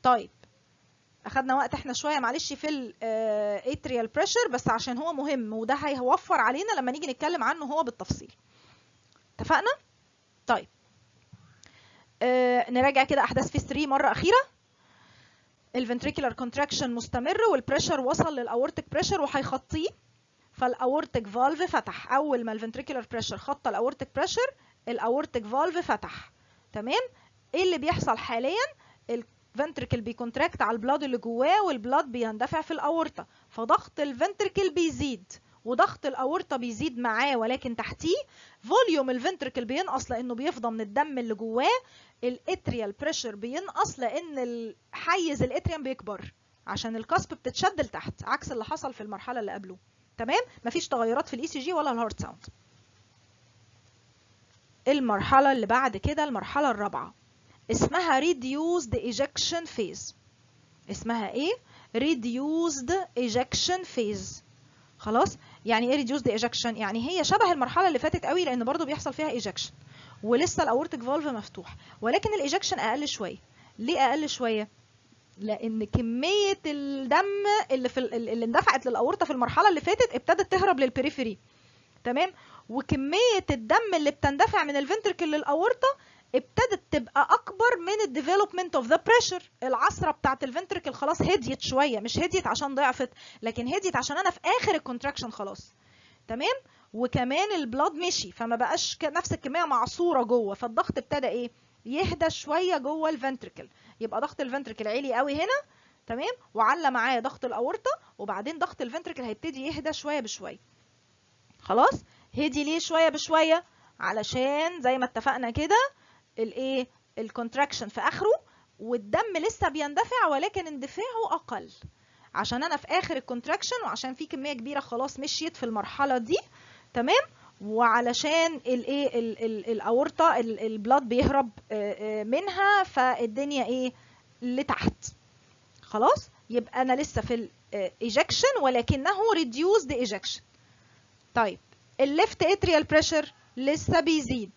طيب اخدنا وقت احنا شويه معلش في الاتريال بريشر بس عشان هو مهم وده هيوفر علينا لما نيجي نتكلم عنه هو بالتفصيل اتفقنا طيب آه نراجع كده احداث فيس 3 مره اخيره الفنتريكولار كونتراكشن مستمر والبريشر وصل للاورتيك بريشر وهيخطيه فالاورتيك فالف فتح اول ما الفنتريكولار بريشر خط الاورتيك بريشر الاورتيك فالف فتح تمام ايه اللي بيحصل حاليا الفنتريكل بيكونتراكت على البلاد اللي جواه والبلاد بيندفع في الاورطه فضغط الفنتريكل بيزيد وضغط الاورطه بيزيد معاه ولكن تحتيه فوليوم الفنتريكل بينقص لانه بيفضى من الدم اللي جواه الاتريال بريشر بينقص لان حيز الاتريوم بيكبر عشان الكاسب بتتشد لتحت عكس اللي حصل في المرحله اللي قبله تمام مفيش تغيرات في الاي سي جي ولا الهارت ساوند المرحله اللي بعد كده المرحله الرابعه اسمها reduced ejection phase اسمها ايه reduced ejection phase خلاص يعني ايه reduced ejection يعني هي شبه المرحله اللي فاتت قوي لان برضو بيحصل فيها ejection ولسه الاورتيك فالف مفتوح ولكن الايجكشن اقل شويه ليه اقل شويه لان كميه الدم اللي في اللي اندفعت للاورطه في المرحله اللي فاتت ابتدت تهرب للبريفري تمام وكميه الدم اللي بتندفع من الفنتركل للاورطه ابتدت تبقى اكبر من الديفلوبمنت اوف ذا بريشر العصره بتاعت الفنتركل خلاص هديت شويه مش هديت عشان ضعفت لكن هديت عشان انا في اخر الكونتراكشن خلاص تمام وكمان البلاد مشي فما بقاش نفس الكميه معصوره جوه فالضغط ابتدى ايه يهدى شويه جوه الفنتركل يبقى ضغط الفنتركل عالي قوي هنا تمام وعلى معاه ضغط الاورطه وبعدين ضغط الفنتركل هيبتدي يهدى شويه بشويه خلاص هدي ليه شويه بشويه علشان زي ما اتفقنا كده الايه الكونتراكشن في اخره والدم لسه بيندفع ولكن اندفاعه اقل عشان انا في اخر الكونتراكشن وعشان في كميه كبيره خلاص مشيت في المرحله دي تمام وعلشان الايه الاورطه البلاد بيهرب منها فالدنيا ايه لتحت خلاص يبقى انا لسه في الايجكشن ولكنه ريديوسد ايجكشن طيب الليفت اتريال بريشر لسه بيزيد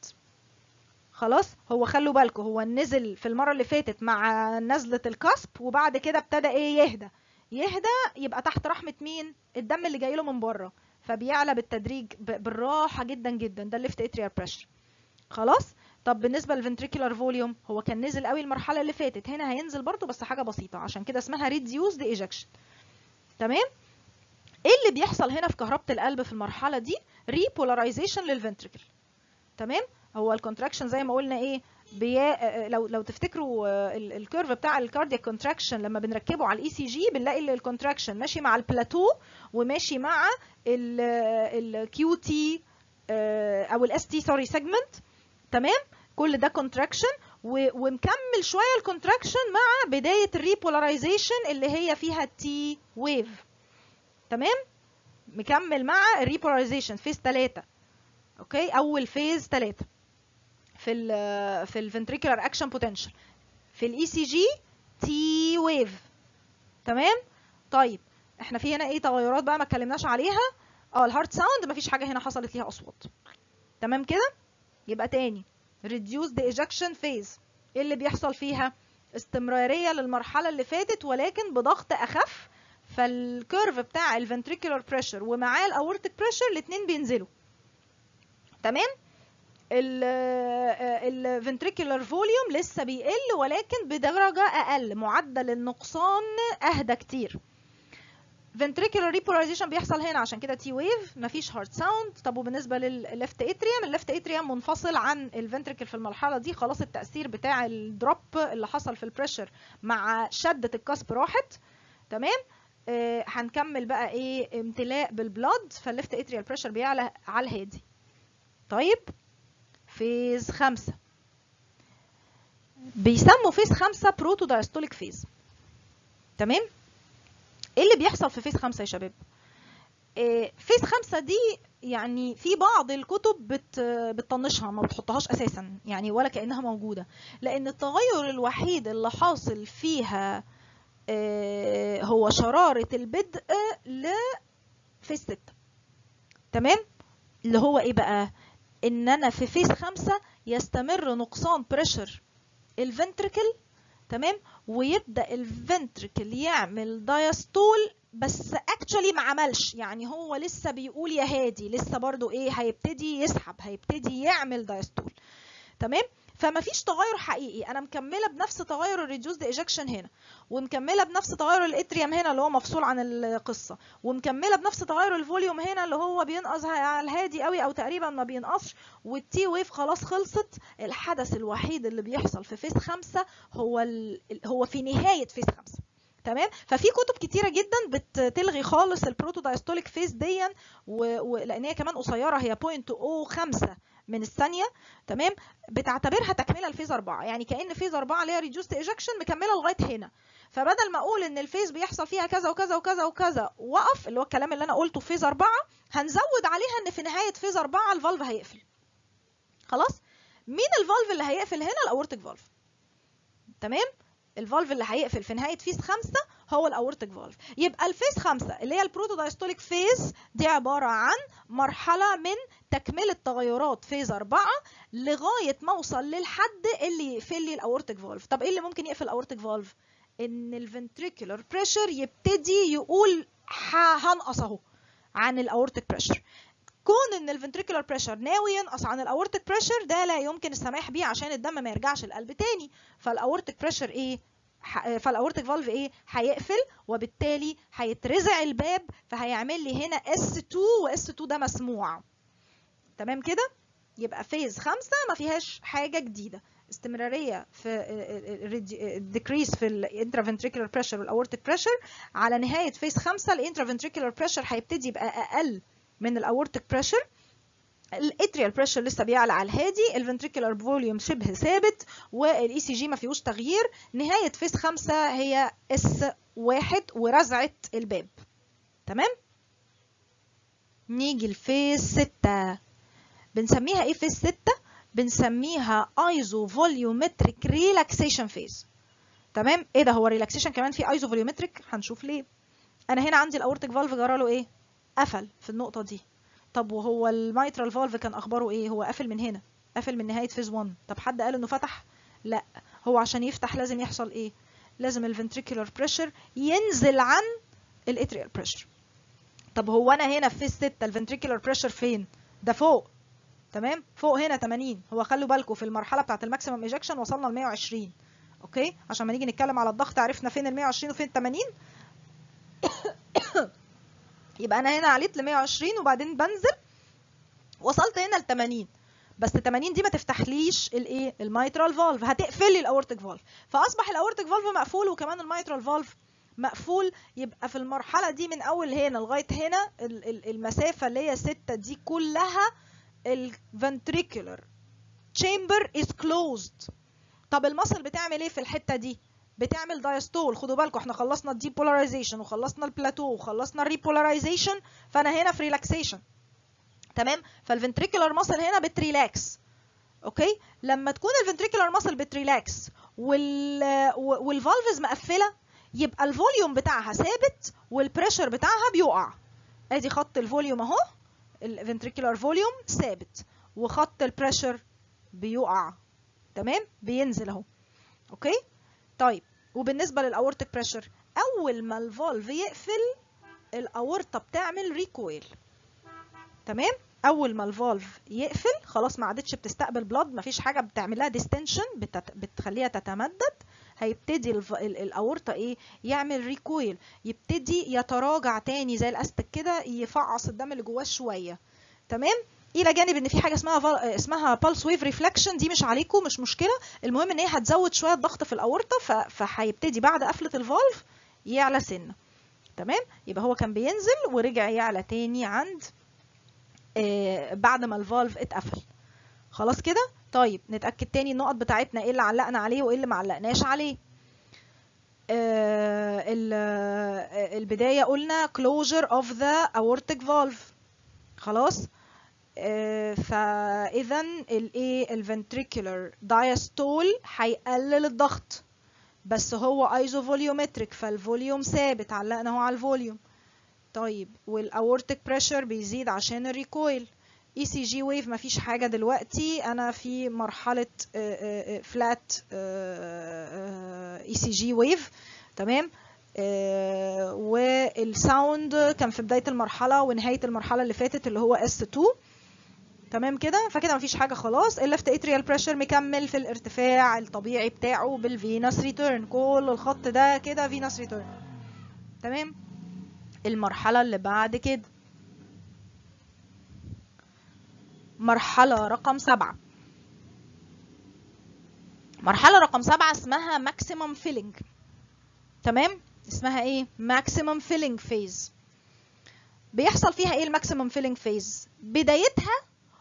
خلاص هو خلوا بالكم هو نزل في المره اللي فاتت مع نزله الكسب وبعد كده ابتدى ايه يهدى يهدى يبقى تحت رحمه مين الدم اللي جاي له من بره فبيعلى بالتدريج بالراحه جدا جدا ده الليفت اتريال بريشر خلاص طب بالنسبه للفنتريكولار فوليوم هو كان نزل قوي المرحله اللي فاتت هنا هينزل برضو بس حاجه بسيطه عشان كده اسمها ريديوسد ايجكشن تمام ايه اللي بيحصل هنا في كهربه القلب في المرحله دي ريبولاريزيشن للفنتريكل تمام هو الكونتراكشن زي ما قلنا ايه بيا لو لو تفتكروا الكيرف بتاع الكاردياك كونتراكشن لما بنركبه على الاي سي جي بنلاقي الكونتراكشن ماشي مع البلاتو وماشي مع الكيو تي او الاس تي سوري سيجمنت تمام كل ده كونتراكشن ومكمل شويه الكونتراكشن مع بدايه الريبولاريزيشن اللي هي فيها تي ويف تمام مكمل مع الريبولاريزيشن فيز 3 اوكي اول فيز 3 في ال في الفنتريكولار اكشن بوتنشال في الاي سي جي تي ويف تمام طيب احنا في هنا ايه تغيرات بقى ما اتكلمناش عليها اه الهارت ساوند مفيش حاجه هنا حصلت ليها اصوات تمام كده يبقى تاني reduce the ejection phase ايه اللي بيحصل فيها استمراريه للمرحله اللي فاتت ولكن بضغط اخف فالكيرف بتاع الفنتريكولار بريشر ومعاه الاورتيك بريشر الاثنين بينزلوا تمام الفنتريكولار فوليوم لسه بيقل ولكن بدرجه اقل معدل النقصان اهدى كتير ventricular repolarization بيحصل هنا عشان كده تي ويف مفيش هارت ساوند طب وبالنسبه للليفت اتريوم الليفت اتريوم منفصل عن الفنتريكل في المرحله دي خلاص التاثير بتاع الدروب اللي حصل في البريشر مع شده الكسب راحت تمام آه هنكمل بقى ايه امتلاء بالبلاد فالليفت اتريال بريشر بيعلى على الهادي طيب فيز خمسة بيسموا فيز خمسة بروتو دايستوليك فيز تمام ايه اللي بيحصل في فيز خمسة يا شباب إيه فيز خمسة دي يعني في بعض الكتب بت بتطنشها ما بتحطهاش اساسا يعني ولا كانها موجوده لان التغير الوحيد اللي حاصل فيها إيه هو شراره البدء لفيز ستة تمام اللي هو ايه بقى ان انا في فيز خمسة يستمر نقصان بريشر الفنتركل تمام ويبدا الفنتركل يعمل دايستول بس اكشولي ما عملش يعني هو لسه بيقول يا هادي لسه برضو ايه هيبتدي يسحب هيبتدي يعمل دايستول تمام فما فيش تغير حقيقي انا مكمله بنفس تغير الريديوسد ايجكشن هنا ومكمله بنفس تغير الاتريوم هنا اللي هو مفصول عن القصه ومكمله بنفس تغير الفوليوم هنا اللي هو بينقص على الهادي قوي او تقريبا ما بينقصش والتي ويف خلاص خلصت الحدث الوحيد اللي بيحصل في فيس خمسة هو ال... هو في نهايه فيس خمسة تمام ففي كتب كتيره جدا بتلغي خالص البروتو دايستوليك فيز ديا ولان هي كمان قصيره هي 0.05 من الثانيه تمام بتعتبرها تكمله لفيز 4 يعني كان فيز 4 اللي هي ريديوست ايجكشن مكمله لغايه هنا فبدل ما اقول ان الفيز بيحصل فيها كذا وكذا وكذا وكذا وقف اللي هو الكلام اللي انا قلته في فيز 4 هنزود عليها ان في نهايه فيز 4 الفالف هيقفل خلاص مين الفالف اللي هيقفل هنا الاورتيك فالف تمام الفالف اللي هيقفل في نهايه فيز 5 هو الاورتيك فالف يبقى الفيز 5 اللي هي البروتو دايستوليك فيز دي عباره عن مرحله من تكمله تغيرات فيز 4 لغايه ما اوصل للحد اللي يقفل لي الاورتيك فالف طب ايه اللي ممكن يقفل الاورتيك فالف ان الفنتريكولار بريشر يبتدي يقول هنقص اهو عن الاورتيك بريشر كون ان الفنتريكولار بريشر ناوي ينقص عن الاورتيك بريشر ده لا يمكن السماح بيه عشان الدم ما يرجعش القلب تاني فالاورتيك بريشر ايه فالاورتيك فالف ايه هيقفل وبالتالي هيترزع الباب فهيعمل لي هنا اس2 واس2 ده مسموع تمام كده يبقى فيز خمسة ما فيهاش حاجة جديدة استمرارية في decrease في الانترافنتريكولار بريشر والاورتيك بريشر على نهاية فيز خمسة الانترافنتريكولار بريشر هيبتدي يبقى أقل من الاورتيك بريشر الاتريال بريشر لسه بيعلى على الهادي الفنتريكولار فوليوم شبه ثابت والاي سي جي ما فيهوش تغيير نهايه فيس خمسة هي اس واحد ورزعه الباب تمام نيجي لفيس ستة بنسميها ايه فيس ستة بنسميها ايزو فوليومتريك ريلاكسيشن فيز تمام ايه ده هو ريلاكسيشن كمان في ايزو فوليومتريك هنشوف ليه انا هنا عندي الاورتيك فالف جرى له ايه قفل في النقطه دي طب وهو الميترال فالف كان اخباره ايه هو قافل من هنا قافل من نهايه فيز 1 طب حد قال انه فتح لا هو عشان يفتح لازم يحصل ايه لازم الفنتريكولار بريشر ينزل عن الاتريال بريشر طب هو انا هنا في فيز 6 الفنتريكولار بريشر فين ده فوق تمام فوق هنا 80 هو خلوا بالكم في المرحله بتاعه الماكسيمم ايجكشن وصلنا ل 120 اوكي عشان ما نيجي نتكلم على الضغط عرفنا فين ال 120 وفين ال 80 يبقى انا هنا عليت ل 120 وبعدين بنزل وصلت هنا ل 80 بس 80 دي ما تفتحليش الايه الميترال فالف هتقفل لي الاورتيك فالف فاصبح الاورتيك فالف مقفول وكمان الميترال فالف مقفول يبقى في المرحله دي من اول هنا لغايه هنا المسافه اللي هي 6 دي كلها الفنتريكولار تشامبر از كلوزد طب المصل بتعمل ايه في الحته دي بتعمل دايستول خدوا بالكم احنا خلصنا الديبولاريزيشن وخلصنا البلاتو وخلصنا الريبولاريزيشن فانا هنا في ريلاكسيشن تمام فالفنتريكولار ماسل هنا بتريلاكس اوكي لما تكون الفنتريكولار ماسل بتريلاكس وال والفالفز مقفله يبقى الفوليوم بتاعها ثابت والبريشر بتاعها بيقع ادي خط الفوليوم اهو الفنتريكولار فوليوم ثابت وخط البريشر بيقع تمام بينزل اهو اوكي طيب وبالنسبه للاورتيك بريشر اول ما الفالف يقفل الاورطه بتعمل ريكويل تمام اول ما الفالف يقفل خلاص ما عادتش بتستقبل بلاد مفيش حاجه بتعمل لها ديستنشن بتت... بتخليها تتمدد هيبتدي الف... الاورطه ايه يعمل ريكويل يبتدي يتراجع تاني زي الاستك كده يفعص الدم اللي جواه شويه تمام الى جانب ان في حاجه اسمها فال... اسمها بالس ويف ريفلكشن دي مش عليكم مش مشكله المهم ان هي هتزود شويه الضغط في الاورطه ف... فهيبتدي بعد قفله الفالف يعلى سنه تمام يبقى هو كان بينزل ورجع يعلى تاني عند آه بعد ما الفالف اتقفل خلاص كده طيب نتاكد تاني النقط بتاعتنا ايه اللي علقنا عليه وايه اللي ما علقناش عليه آه البدايه قلنا closure of the aortic valve خلاص آه فاذا الايه الفنتريكولار دايستول هيقلل الضغط بس هو ايزو فوليومتريك فالفوليوم ثابت علقنا اهو على الفوليوم طيب والاورتيك بريشر بيزيد عشان الريكويل اي سي جي ويف مفيش حاجه دلوقتي انا في مرحله فلات اي سي جي ويف تمام آه، والساوند كان في بدايه المرحله ونهايه المرحله اللي فاتت اللي هو اس 2 تمام كده فكده مفيش حاجه خلاص الليفت اتريال بريشر مكمل في الارتفاع الطبيعي بتاعه بالفينس ريتيرن كل الخط ده كده فينس ريتيرن تمام المرحله اللي بعد كده مرحله رقم سبعة مرحله رقم سبعة اسمها ماكسيمم فيلينج تمام اسمها ايه ماكسيمم فيلينج فيز بيحصل فيها ايه الماكسيمم فيلينج فيز بدايتها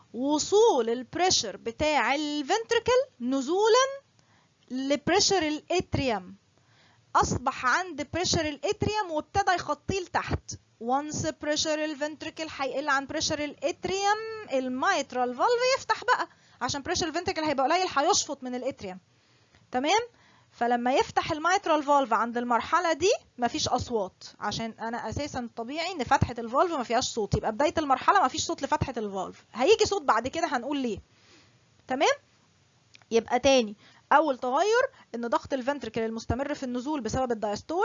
وصول البريشر بتاع الفنتركل نزولا لبريشر الاتريوم اصبح عند بريشر الاتريوم وابتدى يخطيه لتحت once بريشر الفنتركل هيقل عن بريشر الاتريوم الميترال فالف يفتح بقى عشان بريشر الفنتركل هيبقى قليل هيشفط من الاتريوم تمام فلما يفتح الميترال فالف عند المرحله دي مفيش اصوات عشان انا اساسا الطبيعي ان فتحه الفالف ما فيهاش صوت يبقى بدايه المرحله مفيش صوت لفتحه الفالف هيجي صوت بعد كده هنقول ليه تمام يبقى تاني اول تغير ان ضغط الفنتركل المستمر في النزول بسبب الدايستول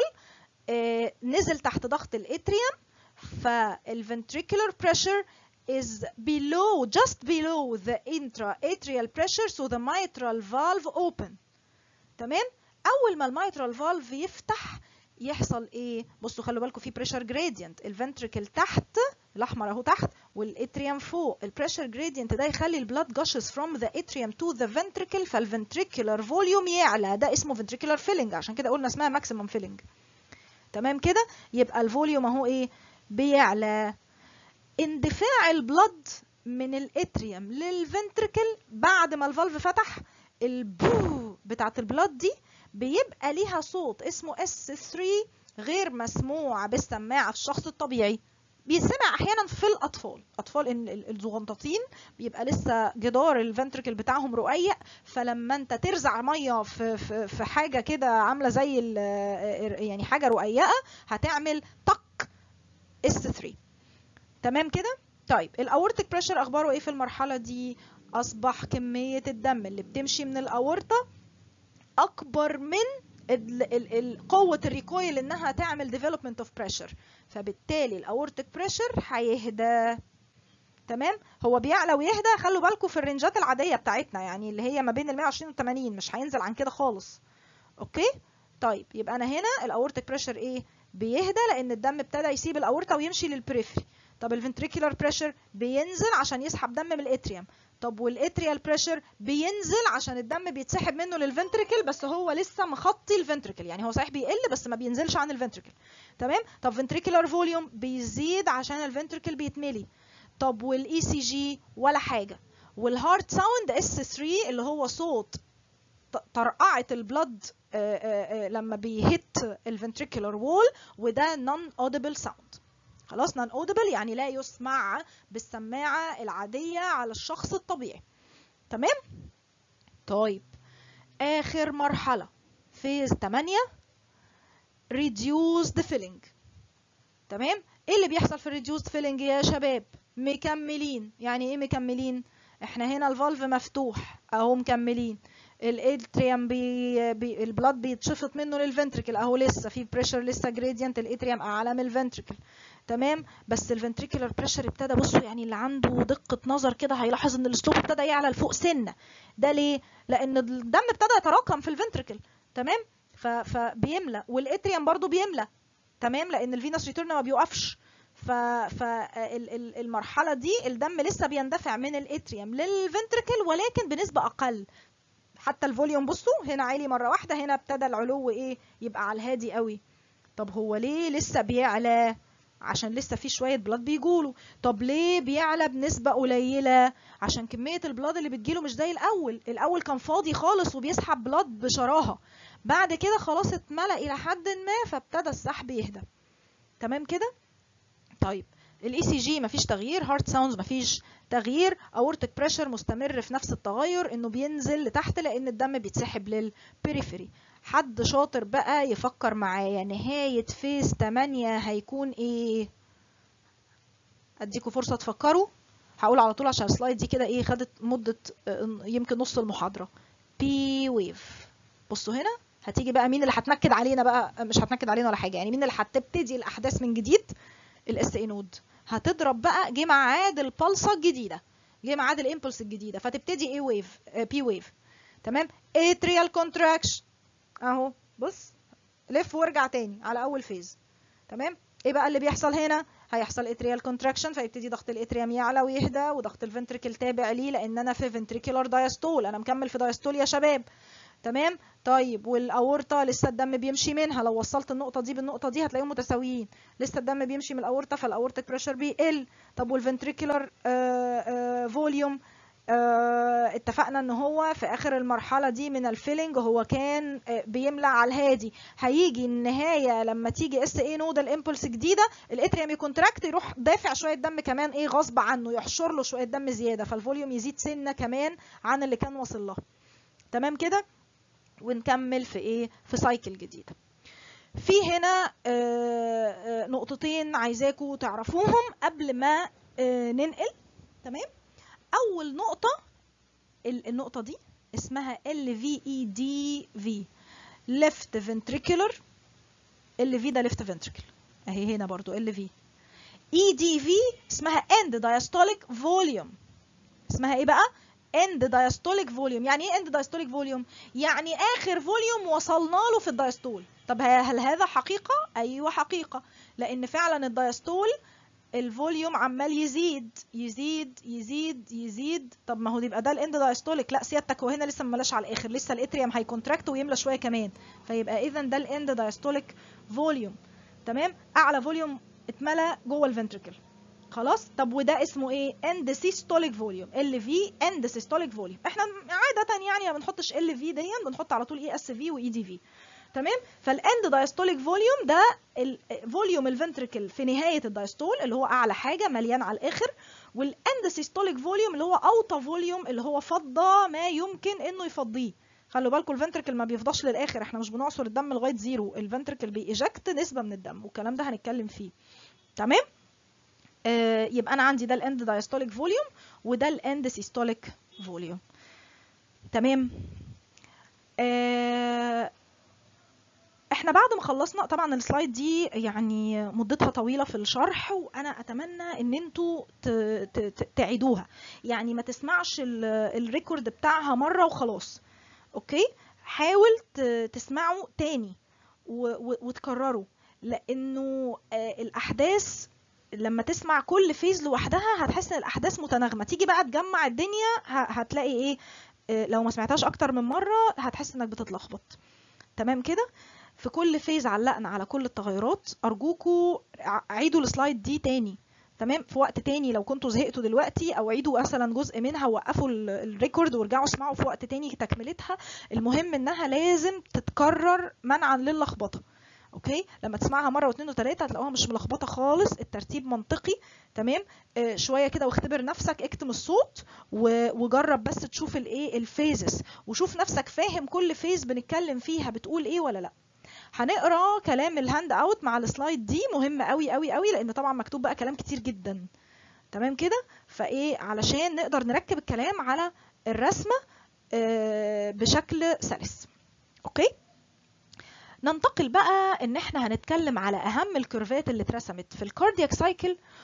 آه نزل تحت ضغط الاتريوم فالventricular pressure is below just below the intra-atrial pressure so the mitral valve open تمام اول ما الميترال فالف يفتح يحصل ايه بصوا خلوا بالكم في بريشر جريدينت الفنتركل تحت الاحمر اهو تحت والاتريوم فوق البريشر جريدينت ده يخلي البلاد جاشز فروم ذا اتريوم تو ذا فنتركل فالفنتريكولار فوليوم يعلى ده اسمه فنتريكولار فيلنج عشان كده قلنا اسمها ماكسيمم فيلنج تمام كده يبقى الفوليوم اهو ايه بيعلى اندفاع البلد من الاتريوم للفنتركل بعد ما الفالف فتح البو بتاعت البلد دي بيبقى ليها صوت اسمه S3 غير مسموع بالسماعة في الشخص الطبيعي بيسمع احيانا في الاطفال اطفال الزغنطاطين بيبقى لسه جدار الفنتركل بتاعهم رقيق فلما انت ترزع ميه في في, في حاجه كده عامله زي يعني حاجه رقيقه هتعمل طق اس 3 تمام كده طيب الاورتيك بريشر اخباره ايه في المرحله دي اصبح كميه الدم اللي بتمشي من الاورطه اكبر من ال ال ال قوة الريكويل انها تعمل development of pressure فبالتالي الاورتيك بريشر هيهدى تمام هو بيعلى ويهدى خلوا بالكم في الرنجات العادية بتاعتنا يعني اللي هي ما بين ال 120 و 80 مش هينزل عن كده خالص اوكي طيب يبقى انا هنا الاورتيك بريشر ايه بيهدى لان الدم ابتدى يسيب الاورطه ويمشي للبريفري طب الفنتريكولار بريشر بينزل عشان يسحب دم من الاتريوم طب والاتريال بريشر بينزل عشان الدم بيتسحب منه للفنتريكل بس هو لسه مخطي الفنتريكل يعني هو صحيح بيقل بس ما بينزلش عن الفنتريكل تمام طب فنتريكولار فوليوم بيزيد عشان الفنتريكل بيتملي طب والاي سي جي ولا حاجه والهارت ساوند اس 3 اللي هو صوت طرقعه البلد لما بيهت الفنتريكولار وول وده نون اوديبل ساوند خلاص نون اوديبل يعني لا يسمع بالسماعه العاديه على الشخص الطبيعي تمام طيب اخر مرحله فيز 8 reduced filling تمام ايه اللي بيحصل في الريديوسد فيلنج يا شباب مكملين يعني ايه مكملين احنا هنا الفالف مفتوح اهو مكملين الاتريوم بي, بي البلاد بيتشفط منه للفنتركل اهو لسه في بريشر لسه جريدينت الاتريوم اعلى من الفنتركل تمام بس الفنتريكولار بريشر ابتدى بصوا يعني اللي عنده دقه نظر كده هيلاحظ ان السلوب ابتدى يعلى لفوق سنه ده ليه لان الدم ابتدى يتراكم في الفنتركل تمام فبيملى والاتريوم برضو بيملى تمام لان الفينوس ريتيرن ما بيوقفش فالمرحله دي الدم لسه بيندفع من الاتريوم للفنتركل ولكن بنسبه اقل حتى الفوليوم بصوا هنا عالي مره واحده هنا ابتدى العلو ايه يبقى على الهادي قوي طب هو ليه لسه بيعلى عشان لسه في شويه بلاد بيجوله طب ليه بيعلى بنسبه قليله عشان كميه البلاد اللي بتجيله مش زي الاول الاول كان فاضي خالص وبيسحب بلاد بشراهه بعد كده خلاص اتملى الى حد ما فابتدى السحب يهدى تمام كده طيب الاي سي جي مفيش تغيير هارت ساوندز مفيش تغيير اورتيك بريشر مستمر في نفس التغير انه بينزل لتحت لان الدم بيتسحب للبريفري حد شاطر بقى يفكر معايا نهاية فيز 8 هيكون ايه اديكوا فرصة تفكروا هقول على طول عشان السلايد دي كده ايه خدت مده آه، يمكن نص المحاضره بي ويف بصوا هنا هتيجي بقى مين اللي هتنكد علينا بقى مش هتنكد علينا ولا حاجه يعني مين اللي هتبتدي الاحداث من جديد الاس اي نود هتضرب بقى جه ميعاد البلصه الجديده جه ميعاد الامبلس الجديده فتبتدي ايه ويف بي ويف تمام اتريال كونتراكشن اهو بص لف وارجع تاني على اول فيز تمام ايه بقى اللي بيحصل هنا هيحصل اتريال كونتراكشن فيبتدي ضغط الاتريوم يعلى ويهدى وضغط الفنتريكل تابع ليه لان انا في فنتريكولار دايستول انا مكمل في دايستول يا شباب تمام طيب والاورطه لسه الدم بيمشي منها لو وصلت النقطه دي بالنقطه دي هتلاقيهم متساويين لسه الدم بيمشي من الاورطه فالاورتيك بريشر بيقل طب والفنتريكولار فوليوم آه، اتفقنا ان هو في اخر المرحله دي من الفيلنج هو كان آه، بيملى على الهادي هيجي النهايه لما تيجي اس اي نودال امبولس جديده الاتريوم يكونتراكت يروح دافع شويه دم كمان ايه غصب عنه يحشر له شويه دم زياده فالفوليوم يزيد سنه كمان عن اللي كان واصل لها تمام كده ونكمل في ايه في سايكل جديده في هنا آه، آه، نقطتين عايزاكم تعرفوهم قبل ما آه، ننقل تمام اول نقطه ال- النقطه دي اسمها LVEDV left ventricular LV ده left ventricle اهي هنا برضو LV EDV اسمها end diastolic volume اسمها ايه بقى end diastolic volume يعني ايه end diastolic volume يعني اخر فوليوم وصلنا له في الدايستول طب ه- هل هذا حقيقه ايوه حقيقه لان فعلا الدايستول الفوليوم عمال يزيد يزيد يزيد يزيد طب ما هو يبقى ده الاند دايستوليك لا سيادتك هو هنا لسه ملاش على الاخر لسه الاتريوم هيكونتراكت ويملى شويه كمان فيبقى اذا ده الاند دايستوليك فوليوم تمام اعلى فوليوم اتملى جوه الفنتركل خلاص طب وده اسمه ايه اند سيستوليك فوليوم ال في اند سيستوليك فوليوم احنا عاده يعني ما بنحطش ال في دي بنحط على طول اي اس في واي دي في تمام فالاند دايستوليك فوليوم ده الفوليوم الفنتركل في نهايه الدايستول اللي هو اعلى حاجه مليان على الاخر والاند سيستوليك فوليوم اللي هو اوطى فوليوم اللي هو فضى ما يمكن انه يفضيه خلوا بالكم الفنتركل ما بيفضاش للاخر احنا مش بنعصر الدم لغايه زيرو الفنتركل بيجكت نسبه من الدم والكلام ده هنتكلم فيه تمام آه يبقى انا عندي ده الاند دايستوليك فوليوم وده الاند سيستوليك فوليوم تمام آه احنا بعد ما خلصنا طبعا السلايد دي يعني مدتها طويله في الشرح وانا اتمنى ان انتوا ت- ت- ت- تعيدوها يعني ما تسمعش ال- الريكورد بتاعها مره وخلاص اوكي حاول ت- تسمعوا تاني و- و- وتكرروا لانه آه، الاحداث لما تسمع كل فيز لوحدها هتحس ان الاحداث متناغمه تيجي بقى تجمع الدنيا ه- هتلاقي ايه آه، لو ما سمعتهاش اكتر من مره هتحس انك بتتلخبط تمام كده في كل فيز علقنا على كل التغيرات ارجوكوا ع- عيدوا السلايد دي تاني تمام في وقت تاني لو كنتوا زهقتوا دلوقتي او عيدوا مثلا جزء منها وقفوا ال- الريكورد وارجعوا اسمعوا في وقت تاني تكملتها المهم انها لازم تتكرر منعا للخبطه اوكي لما تسمعها مره واثنين وثلاثه هتلاقوها مش ملخبطه خالص الترتيب منطقي تمام آه شويه كده واختبر نفسك اكتم الصوت و- وجرب بس تشوف الايه الفيزز وشوف نفسك فاهم كل فيز بنتكلم فيها بتقول ايه ولا لا هنقرا كلام الهاند اوت مع السلايد دي مهم قوي قوي قوي لان طبعا مكتوب بقى كلام كتير جدا تمام كده فايه علشان نقدر نركب الكلام على الرسمه آه، بشكل سلس اوكي ننتقل بقى ان احنا هنتكلم على اهم الكيرفات اللي اترسمت في الكاردياك سايكل